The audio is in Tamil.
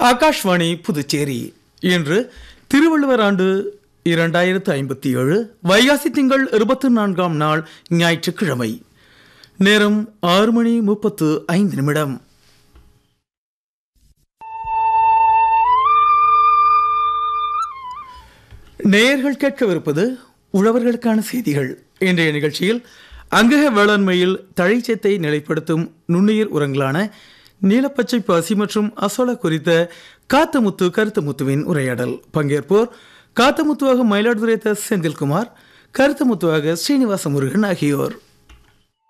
ஆகாஷ்வாணி புதுச்சேரி இன்று திருவள்ளுவர் ஆண்டு இரண்டாயிரத்து ஐம்பத்தி ஏழு வைகாசி திங்கள் இருபத்தி நான்காம் நாள் ஞாயிற்றுக்கிழமை நேரம் ஆறு மணி முப்பத்து ஐந்து நிமிடம் நேயர்கள் கேட்கவிருப்பது உழவர்களுக்கான செய்திகள் இன்றைய நிகழ்ச்சியில் அங்கக வேளாண்மையில் தழைச்சத்தை நிலைப்படுத்தும் நுண்ணுயிர் உரங்களான நீலப்பச்சை பாசி மற்றும் அசோலா குறித்த காத்தமுத்து கருத்தமுத்துவின் உரையாடல் பங்கேற்போர் காத்தமுத்துவாக மயிலாடுதுறை த. செந்தில்குமார் கருத்தமுத்துவாக ஸ்ரீனிவாச முருகன் ஆகியோர்